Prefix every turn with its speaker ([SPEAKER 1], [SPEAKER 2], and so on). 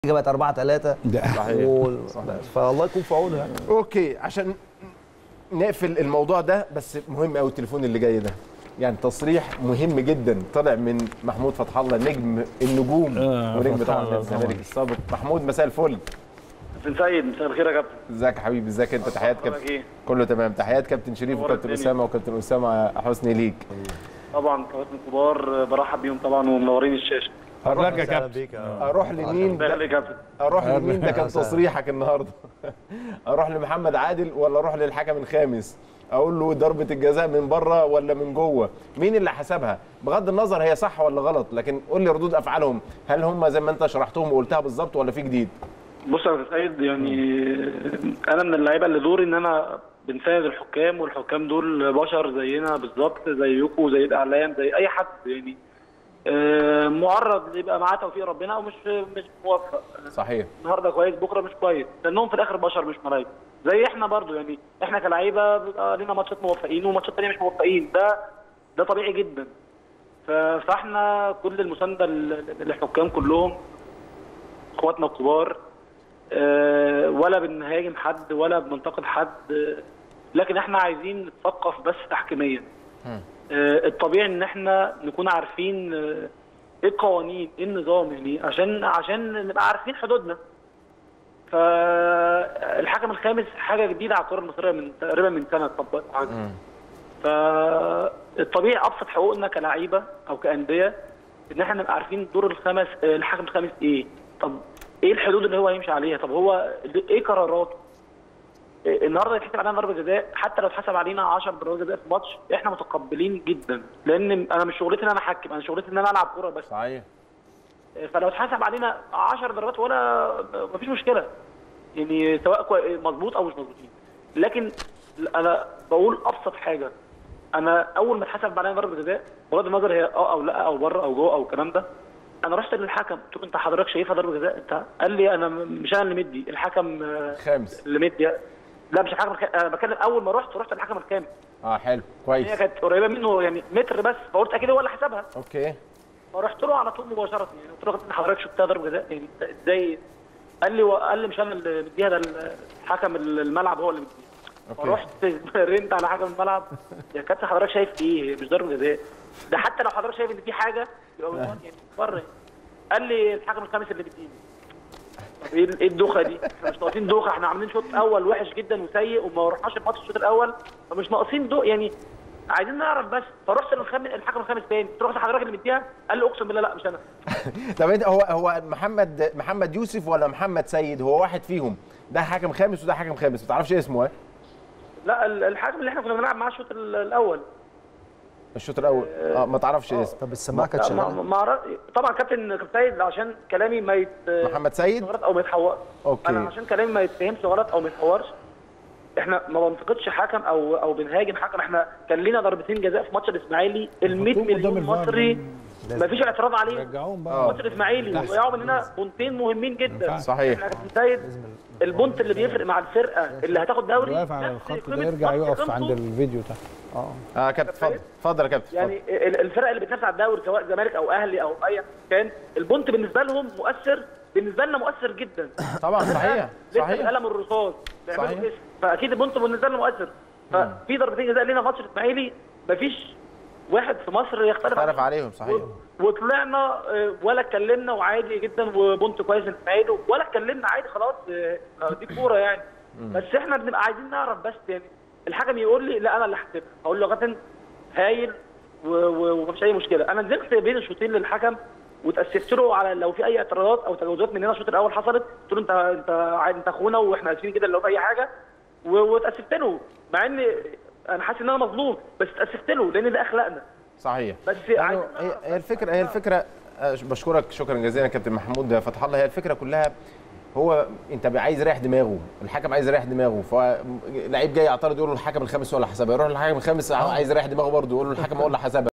[SPEAKER 1] بقت 4 3
[SPEAKER 2] ده
[SPEAKER 1] و... فالله يكون في عونه يعني
[SPEAKER 3] اوكي عشان نقفل الموضوع ده بس مهم قوي التليفون اللي جاي ده يعني تصريح مهم جدا طلع من محمود فتح الله نجم النجوم
[SPEAKER 2] آه،
[SPEAKER 3] ونجم
[SPEAKER 2] فتح
[SPEAKER 3] طبعا
[SPEAKER 2] الله
[SPEAKER 3] الزمالك
[SPEAKER 2] طبعاً.
[SPEAKER 3] السابق محمود مساء الفل
[SPEAKER 4] كابتن سيد مساء الخير يا كابتن
[SPEAKER 3] ازيك يا حبيبي ازيك انت تحيات
[SPEAKER 4] أخبارك
[SPEAKER 3] كابتن
[SPEAKER 4] إيه؟
[SPEAKER 3] كله تمام تحيات كابتن شريف
[SPEAKER 4] أخبار
[SPEAKER 3] وكابتن
[SPEAKER 4] الدنيا؟
[SPEAKER 3] اسامه وكابتن اسامه حسني ليك
[SPEAKER 4] طبعا كباتن كبار برحب بيهم طبعا ومنورين الشاشه
[SPEAKER 2] حضرتك يا
[SPEAKER 1] أهلاً
[SPEAKER 2] كابتن
[SPEAKER 1] بيك يا-
[SPEAKER 3] اروح لمين
[SPEAKER 4] الله
[SPEAKER 3] ده
[SPEAKER 4] يخليك يا كابتن
[SPEAKER 3] اروح لمين ده كان
[SPEAKER 1] أهلاً.
[SPEAKER 3] تصريحك النهارده اروح لمحمد عادل ولا اروح للحكم الخامس اقول له ضربه الجزاء من بره ولا من جوه مين اللي حسبها بغض النظر هي صح ولا غلط لكن قول لي ردود افعالهم هل هم زي ما انت شرحتهم وقلتها بالظبط ولا في جديد
[SPEAKER 4] بص يا كابتن سيد يعني انا من اللعيبه اللي دوري ان انا بنساند الحكام والحكام دول بشر زينا بالظبط زيكم زي الاعلام زي اي حد يعني آه، معرض يبقى معاه توفيق ربنا او مش مش موفق
[SPEAKER 3] صحيح
[SPEAKER 4] النهارده كويس بكره مش كويس لانهم في الاخر بشر مش ملايكه زي احنا برضو يعني احنا كلعيبه بيبقى لينا ماتشات موفقين وماتشات تانية مش موفقين ده ده طبيعي جدا ف- فاحنا كل المسانده لل- للحكام كلهم اخواتنا الكبار آه، ولا بنهاجم حد ولا بننتقد حد آه، لكن احنا عايزين نتثقف بس تحكيميا آه، الطبيعي ان احنا نكون عارفين آه، ايه القوانين ايه النظام يعني عشان عشان نبقى عارفين حدودنا فالحكم الخامس حاجه جديده على الكره المصريه من تقريبا من سنه اتطبقت عنها فالطبيعي ابسط حقوقنا كلعيبه او كانديه ان احنا نبقى عارفين دور الخمس الحكم الخامس ايه طب ايه الحدود اللي هو هيمشي عليها طب هو ايه قراراته إيه النهارده يتحسب علينا ضربه جزاء حتى لو اتحسب علينا 10 ضربات جزاء في ماتش احنا متقبلين جدا لان انا مش شغلتي ان انا احكم انا شغلتي ان انا العب كوره بس
[SPEAKER 3] صحيح
[SPEAKER 4] فلو اتحسب علينا 10 ضربات ولا مفيش مشكله يعني سواء كوي- مظبوط او مش مظبوطين لكن انا بقول ابسط حاجه انا اول ما اتحسب علينا ضربه جزاء بغض النظر هي اه او لا او بره او جوه او الكلام ده انا رحت للحكم قلت له انت حضرتك شايفها ضربه جزاء انت قال لي انا م- مش انا اللي مدي الحكم آه،
[SPEAKER 3] خامس
[SPEAKER 4] اللي مدي لا مش الحكم الخ- انا بتكلم اول ما رحت رحت للحكم الخامس
[SPEAKER 3] اه حلو
[SPEAKER 4] هي
[SPEAKER 3] كويس
[SPEAKER 4] كانت قريبه منه يعني متر بس فقلت اكيد هو اللي حسبها
[SPEAKER 3] اوكي
[SPEAKER 4] فرحت له على طول مباشره يعني قلت له "أنت حضرتك شفتها ضربه جزاء يعني أنت ازاي قال لي قال لي مش انا اللي مديها ده الحكم الملعب هو اللي مديها
[SPEAKER 3] أوكي.
[SPEAKER 4] فرحت رنت على حكم الملعب يا كابتن حضرتك شايف ايه هي مش ضربه جزاء ده حتى لو حضرتك شايف ان في حاجه يبقى من ورا- يعني بره يعني. قال لي الحكم الخامس اللي بيديني طب ايه ايه الدوخه دي؟ احنا مش ناقصين دوخه احنا عاملين شوط اول وحش جدا وسيء وما رحناش الماتش الشوط الاول فمش ناقصين دو يعني عايزين نعرف بس فرحت للخم... الحكم الخامس تاني قلت له "رحت حضرتك اللي مديها قال لي اقسم بالله لا مش انا
[SPEAKER 3] طب انت هو هو محمد محمد يوسف ولا محمد سيد هو واحد فيهم ده حكم خامس وده حكم خامس ما تعرفش اسمه ها
[SPEAKER 4] لا ال- الحكم اللي احنا كنا بنلعب معاه الشوط ال- الاول
[SPEAKER 3] الشوط الاول اه ما تعرفش اسمه
[SPEAKER 1] طب السماعه كانت
[SPEAKER 4] لا، ما
[SPEAKER 1] شغاله
[SPEAKER 4] ما أعرف- طبعا كابتن كابتن سيد عشان كلامي ما يت
[SPEAKER 3] محمد سيد
[SPEAKER 4] غلط او ما يتحور
[SPEAKER 3] أوكي.
[SPEAKER 4] انا عشان كلامي ما يتفهمش غلط او ما يتحورش احنا ما بننتقدش حكم او او بنهاجم حكم احنا كان لينا ضربتين جزاء في ماتش الاسماعيلي ال 100
[SPEAKER 2] يحطوهم قدام
[SPEAKER 4] مليون
[SPEAKER 2] الفار.
[SPEAKER 4] مصري ما فيش اعتراض عليه
[SPEAKER 2] رجعوهم
[SPEAKER 3] آه.
[SPEAKER 2] بقى
[SPEAKER 4] ماتش الاسماعيلي
[SPEAKER 2] تحت.
[SPEAKER 4] وضيعوا مننا بونتين مهمين جدا
[SPEAKER 3] صحيح.
[SPEAKER 4] احنا كابتن سيد البونت اللي بيفرق مع الفرقه اللي هتاخد دوري
[SPEAKER 2] واقف على
[SPEAKER 4] نفس
[SPEAKER 2] الخط ده
[SPEAKER 4] قيمة
[SPEAKER 2] يرجع
[SPEAKER 4] ماتش
[SPEAKER 2] يقف
[SPEAKER 4] قيمته.
[SPEAKER 2] عند الفيديو تحت
[SPEAKER 3] اه كابتن اتفضل اتفضل يا كابتن اتفضل.
[SPEAKER 4] يعني ال- الفرق اللي بتنافس على الدوري سواء زمالك او اهلي او اي كان البونت بالنسبه لهم مؤثر بالنسبه لنا مؤثر جدا
[SPEAKER 3] طبعا صحيح
[SPEAKER 4] لسه
[SPEAKER 3] صحيح
[SPEAKER 4] بقلم الرصاص بيعملوا
[SPEAKER 3] صحيح.
[SPEAKER 4] اسم فاكيد البونت بالنسبه لنا مؤثر ففي ضربتين جزاء لينا ماتش الاسماعيلي مفيش واحد في مصر يختلف
[SPEAKER 3] اختلف
[SPEAKER 4] عليه.
[SPEAKER 3] عليهم صحيح
[SPEAKER 4] و- وطلعنا آه، ولا اتكلمنا وعادي جدا وبونت كويس الاسماعيلي ولا اتكلمنا عادي خلاص آه، آه، دي كوره يعني بس احنا بنبقى عايزين نعرف بس يعني الحكم يقول لي لا انا اللي هحسبها اقول له غدا هايل و- و- ومفيش اي مشكله انا نزلت بين الشوطين للحكم وتاسفت له على لو في اي اعتراضات او تجاوزات مننا الشوط الاول حصلت قلت له انت انت ع- انت اخونا واحنا اسفين جدا لو في اي حاجه و- واتاسفت له مع ان انا حاسس ان انا مظلوم بس اتاسفت له لان ده اخلاقنا
[SPEAKER 3] صحيح
[SPEAKER 4] بس
[SPEAKER 3] يعني
[SPEAKER 4] عايزين
[SPEAKER 3] هي
[SPEAKER 4] نعرف
[SPEAKER 3] هي الفكره هي الفكره آه، بشكرك شكرا جزيلا كابتن محمود فتح الله هي الفكره كلها هو انت عايز يريح دماغه الحكم عايز يريح دماغه فلعيب جاي يعترض يقول له الحكم الخامس هو اللي حسبها يروح للحكم الخامس عايز يريح دماغه برضه يقول له الحكم هو اللي حسبها